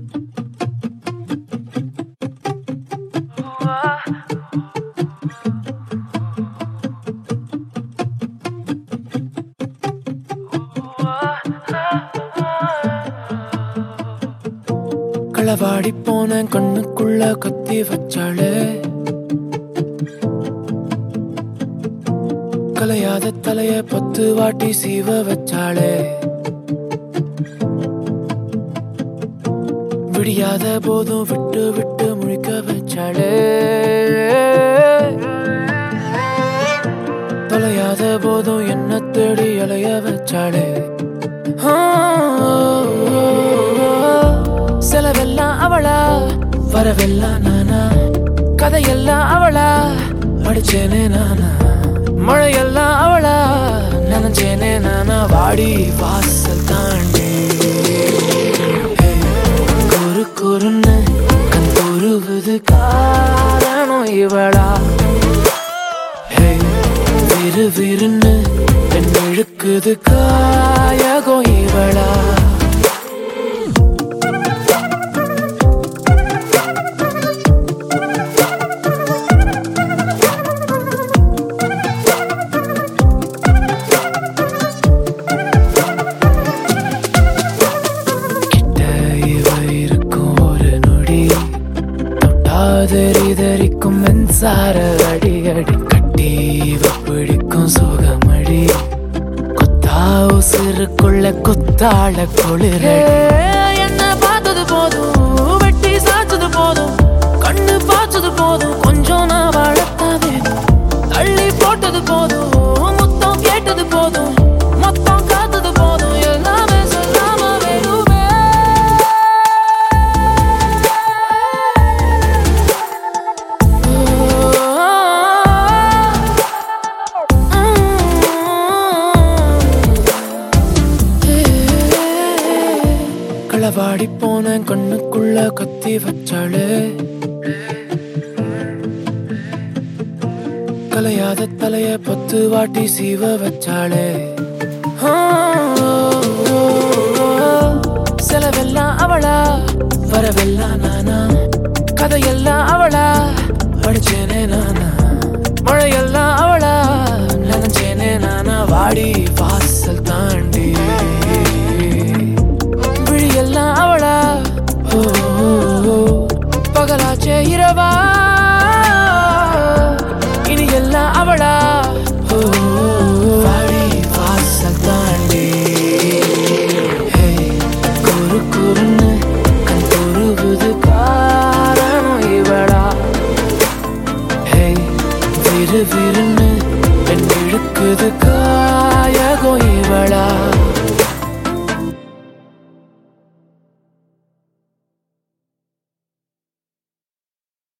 களவாடி போன கண்ணுக்குள்ள கத்தி வச்சாளே கலையாத தலைய பத்து வாட்டி சீவ வச்சாளே விடியாத போதும் விட்டு விட்டு முழிக்க வச்சாளே தொலையாத போதும் என்ன தேடி அலைய வச்சாளே ஆ, செலவெல்லாம் அவளா வரவெல்லாம் நானா கதையெல்லாம் அவளா படிச்சேனே நானா மழையெல்லாம் அவளா நினைச்சேனே நானா வாடி வாசல் தாண்டி ஹே, குறு குறுன்னு கண் துருவுது காரணம் இவளா ஹே, விறு விறுன்னு பெண் இழுக்குது காயகம் இவளா கிட்ட இவ இருக்கும் ஒரு நொடி தொட்டாதெறிதறிக்கும் மின்சார அடி அடி கட்டி இவ பிடிக்கும் சுகமடி கொத்தா உசிருக்குள்ள குத்தாள குளிர என்ன பார்த்தது போதும் வெட்டி சாச்சது போதும் கண்ணு பாய்ச்சது போதும் கொஞ்சம் நான் வாழத்தான் வேணும் தள்ளி போட்டது போதும் முத்தம் கேட்டது போதும் மொத்தம் காத்தது போதும் எல்லாமே சொல்லாம வேணுமே களவாடி போன கண்ணுக்குள்ள கத்தி வச்சாளே கலையாத தலைய பத்து வாட்டி சீவ வச்சாளே ஆ, செலவெல்லாம் அவளா வரவெல்லாம் நானா கதையெல்லாம் அவளா படிச்சேனே நானா மழையெல்லாம் அவளா நினைச்சேனே நானா வாடி வாசல் தாண்டி விழியெல்லாம் அவளா ஓ, ஓ, ஓ, பகலாச்சே இரவா இனி எல்லாம் அவளா ஓ, ஓ, ஓ, வாடி வாசல் தாண்டி ஹே, குறு குறுன்னு கண் துருவுது காரணம் இவளா ஹே விறு விறுன்னு